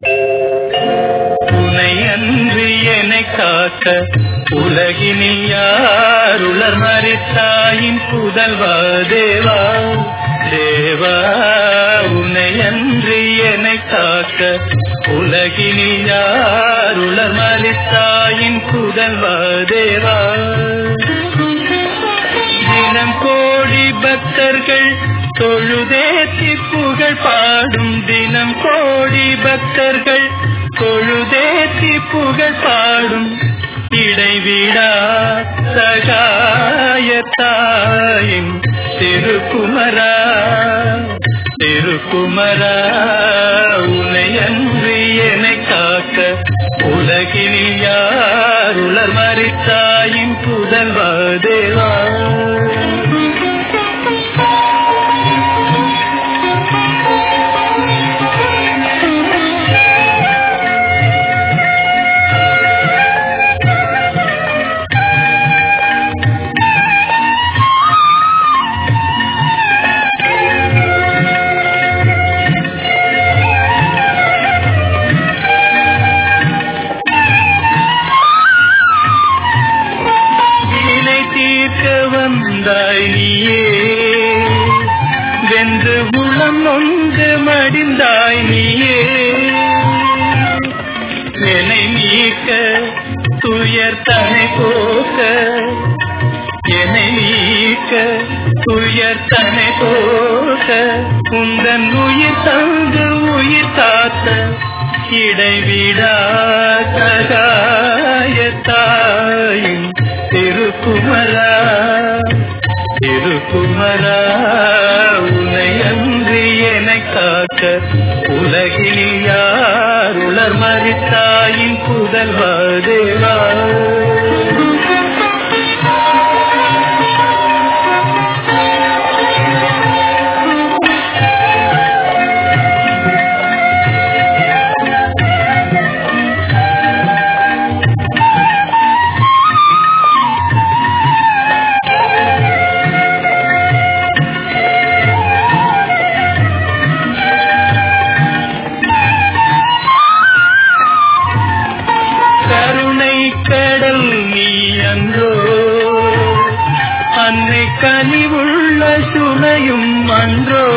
உனை அன்றி என்னை காக்க உலகினில் யாருளர் மறித்தாயின் புதல்வா தேவா தேவா உனை அன்றி என்னை காக்க உலகினில் யாருளர் மறித்தாயின் புதல்வா தேவா தினம் கோடி பக்தர்கள் தொழுதேத்தி புகழ் பாடும் தினம் கோடி பக்தர்கள் தொழுதேத்தி புகழ் பாடும் இடைவிடா சகாயத்தாயின் திருக்குமரா திருக்குமரா உனை அன்றி என்னை காக்க உலகினில் யாருளர் மறித்தாயின் புதல்வா தேவா வினை தீர்க்க வந்தாய் நீயே வென்று உளம் நொந்து மடிந்தாய் நீயே என்னை நீக்க துயர் தனை போக்க என்னை நீக்க துயர் தனை போக்க உந்தன் உயிர் தந்து உயிர் காத்த இடைவிடா சகாயத்தாயின் திருக்குமரா திருக்குமரா உனை அன்றி என்னை காக்க உலகில் யாருளர் மறித்தாயின் புதல்வா தேவா கருணை கடல் நீ அன்றோ அன்னை கனிவுள்ள சுனையும் அன்றோ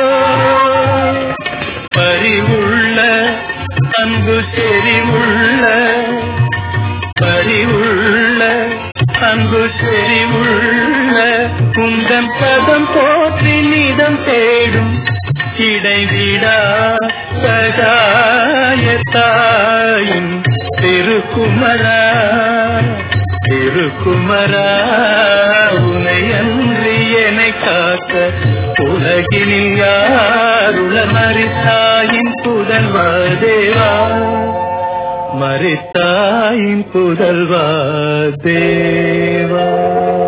பரிவுள்ள அன்பு செறிவுள்ள பரிவுள்ள அன்பு செறிவுள்ள குந்தன் பதம் போற்றி நிதம் தேடும் இடைவிடா சகாயத்தாயின் திருக்குமரா திருக்குமரா உனை அன்றி என்னை காக்க உலகினில் யாருள மறித்தாயின் புதல்வா தேவா மறித்தாயின் புதல்வா தேவா